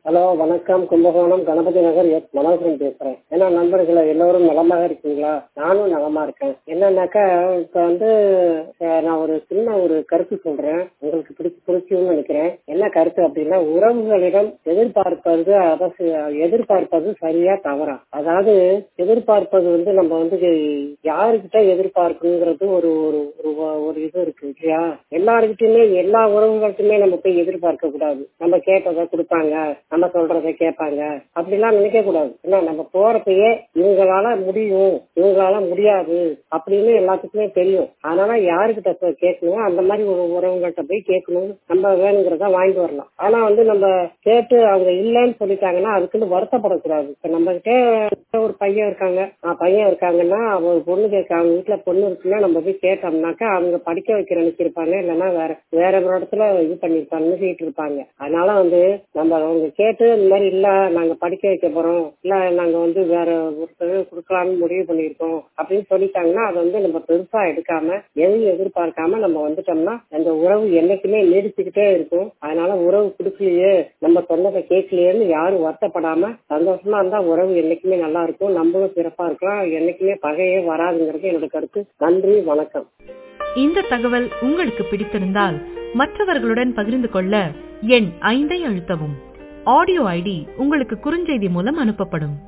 hello வணக்கம் Kumbakonam Ganapathi Nagar S Manoharan பேசுறேன் ஏன்னா நண்பர்களே எல்லோரும் நலமாக இருக்கீங்களா நானும் நலமா இருக்கேன் என்னன்னாக்கா இப்ப வந்து அஹ், நான் ஒரு சின்ன ஒரு கருத்து சொல்றேன் உங்களுக்கு பிடிச்சி பிடிக்கும்னு நினைக்கிறேன் என்ன கருத்து அப்படின்னா உறவுகளிடம் எதிர்பார்ப்பது அவசி எதிர்பார்ப்பது சரியா தவறா அதாவது எதிர்பார்ப்பது வந்து நம்ம வந்து யாருக்கிட்ட எதிர்பார்க்கணுங்கிறது ஒரு ஒரு ஒரு வ- ஒரு இது இருக்கு இல்லையா எல்லாருக்கிட்டையுமே எல்லா உறவுகள்கிட்டயுமே நம்ம போய் எதிர்பார்க்க கூடாது நம்ம கேட்டதை கொடுப்பாங்க நம்ம சொல்றதை கேட்பாங்க அப்படிலாம் நினைக்க கூடாது ஏன்னா நம்ம போறப்பயே இவங்களால முடியும் இவங்களால முடியாது அப்படின்னு எல்லாத்துக்குமே தெரியும் அதனால யாருக்கிட்ட போய் கேட்கணும் அந்த மாதிரி ஒரு உறவுகள்கிட்ட போய் கேட்கணும் நம்ம வேணுங்கிறத வாங்கிட்டு வரலாம் ஆனா வந்து நம்ம கேட்டு அவங்க இல்லைன்னு சொல்லிட்டாங்கன்னா அதுக்குன்னு வருத்தப்படக்கூடாது இப்ப நம்ம கிட்ட ஒரு பையன் இருக்காங்க ஆ, பையன் இருக்காங்கன்னா அவங்க ஒரு பொண்ணு கேட்க அவங்க வீட்டுல பொண்ணு இருக்குன்னா நம்ம போய் கேட்டோம்னாக்கா அவங்க படிக்க வைக்க நினைச்சிருப்பாங்க இல்லைன்னா வேற வேற ஒரு இடத்துல இது பண்ணிருப்பாங்க நினைச்சிட்டு இருப்பாங்க அதனால வந்து நம்ம அவங்க கேட்டு இந்த மாதிரி இல்ல நாங்க படிக்க வைக்க போறோம் இல்ல நாங்க வந்து வேற ஒருத்தர் கொடுக்கலாம்னு முடிவு பண்ணியிருக்கோம் அப்படின்னு சொல்லிட்டாங்கன்னா அதை வந்து நம்ம பெருசா எடுக்காம எதையும் எதிர்பார்க்காம நம்ம வந்துட்டோம்னா அந்த உறவு என்னைக்குமே நீடிச்சுக்கிட்டே இருக்கும் அதனால உறவு கொடுக்கலையே நம்ம சொன்னதை கேட்கலையேன்னு யாரும் வருத்தப்படாம சந்தோஷமா இருந்தா உறவு என்னைக்குமே நல்லா இருக்கும் நம்மளும் சிறப்பா இருக்கலாம் என்னைக்குமே பகையே வராதுங்கிறது என்னோட கருத்து நன்றி வணக்கம் இந்த தகவல் உங்களுக்கு பிடித்திருந்தால் மற்றவர்களுடன் பகிர்ந்து கொள்ள எண் ஐந்தை அழுத்தவும் ஆடியோ ஐடி உங்களுக்கு குறுஞ்செய்தி மூலம் அனுப்பப்படும்